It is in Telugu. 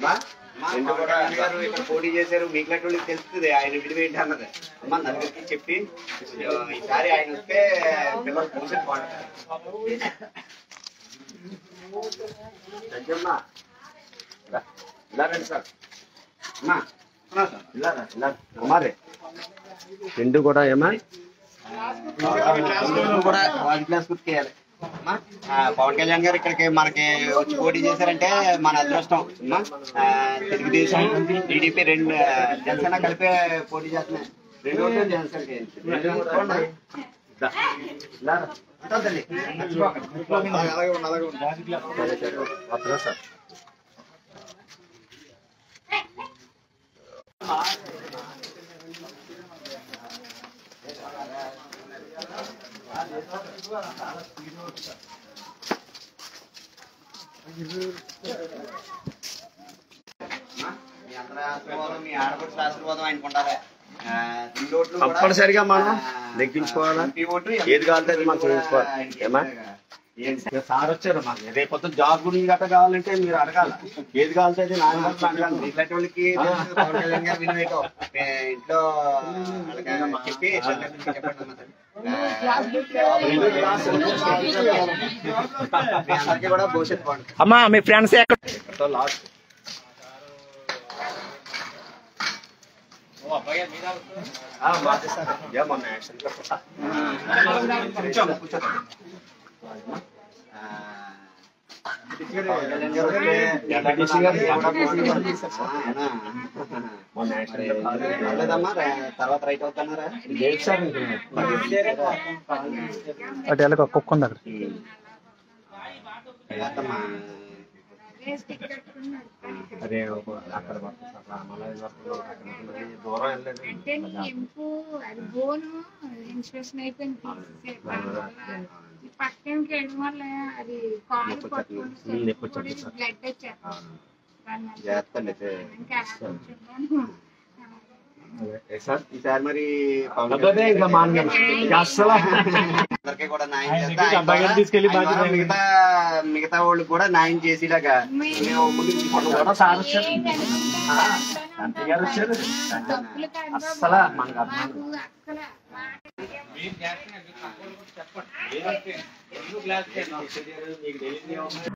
రెండు కూడా గారు ఇక్కడ పోటీ చేశారు మిగిలిన వాళ్ళకి తెలుస్తుంది ఆయన విలువ ఏంటి అన్నది అమ్మ నలుగురికి చెప్పి ఈసారి ఆయన వస్తే పిల్లలు భవిష్యత్తు బాగుంటుంది సంజమ్మా, రా. ఇలా రండి సార్ అమ్మా రా సార్. ఇలా రా, ఇలా రా. అమ్మారే రెండు కూడా ఏమా రెండు కూడా వన్ క్లాస్ గుర్తియాలి అమ్మా, ఆ, పవన్ కళ్యాణ్ గారు ఇక్కడికి మనకి వచ్చి పోటీ చేశారంటే మన అదృష్టం అమ్మా. ఆ, తెలుగుదేశం టీడీపీ రెండు ఆ, జనసేన కలిపే పోటీ చేస్తున్నాయి రెండు ఓట్లు జనసేనకి చూడండి. దా. ఇలా రా. ఉంటా తల్లి. మర్చిపోకండి. సరే, సరే. వస్తున్నా సార్ అమ్మా, మీ అందరి ఆశీర్వాదం మీ ఆడపడుచుల ఆశీర్వాదం ఆయనకుండాలి ఆ, రెండు ఓట్లు కూడా, తప్పనిసరిగా మనం ఆ, లెక్కించుకోవాలా? ఎంపీ ఓటు, ఏది కావాలంటే అది మనం చేయించుకోవాలి. ఆయనకి ఏమ్మా? ఏంటి సార్? సార్ వచ్చారు మాకు రేపు పొద్దున్న జాబ్ గురించి గట్రా కావాలంటే మీరు అడగాల ఏది కావాలంటే అది నాన్న గారు అడగాలి ఇట్లాంటి వాళ్ళకి తెలుసు పవన్ కళ్యాణ్ గారు విలువ ఏంటో. ఏ, ఇంట్లో వాళ్ళకి చెప్పి చెప్పండి అన్నమాట. మీ అందరికీ కూడా భవిష్యత్తు బాగుంటుంది అమ్మా మీ ఫ్రెండ్స్ ఎక్కడ ఇక్కడతో లాస్ట్ ఆ, మార్చేస్తారు. ఏ మొన్న యాక్షన్ లో కూడా. కూర్చోండి, కూర్చోండి. ఆ, పవన్ కళ్యాణ్ గారు వస్తే ఎంపీటీసీ గారు కూడా ఎంపీటీసీ గారు బాగుంటుంది. ఆ, అవునా? మొన్న యాక్షన్ మరి లో కాదు. పర్లేదమ్మా రా- తర్వాత రైట్ అవుతున్నారా లేదు సార్ మీకు. అటు వెళ్ళక కుక్క ఉంది అక్కడ లేదమ్మా. అదే ఒక- అక్కడ వరకు అక్కడ అమలాయి వరకు అక్కడ ఉన్నది దూరం వెళ్ళలేదు అంటే నీ ఎంపు అది బోను ఇన్స్పెక్షన్ అయిపోయింది తీసేసారు. దానివల్ల ఈ పక్కనకి వెళ్ళడం వల్ల అది కాలు నొప్పి పట్టుకొని నొప్పి వచ్చేస్తుంది సార్. బ్లడ్ వచ్చేస్తుంది దానివల్ల జాగ్రత్త అండి అయితే. ఇంకా కొంచెం అదే సార్ ఈసారి మరి పవన్ అదే కళ్యాణ్ ఇంకా మాన్యం ఇక అస్సలు అందరికీ కూడా న్యాయం చేస్తా. ఆయన అబ్బాయి గారిని ద్వారా- తీసుకెళ్ళి ఆయన ద్వారా బాధ్యత మిగతా మిగతా వాళ్ళు కూడా న్యాయం చేసేలాగా మేము ముందుకు తీసుకుంటాం. కూడా సార్ వచ్చారు అంతే గారు వచ్చారు తప్పులు కాదు అస్సలు మనకు అర్థం నాకు అసలు మీకు తెలియదు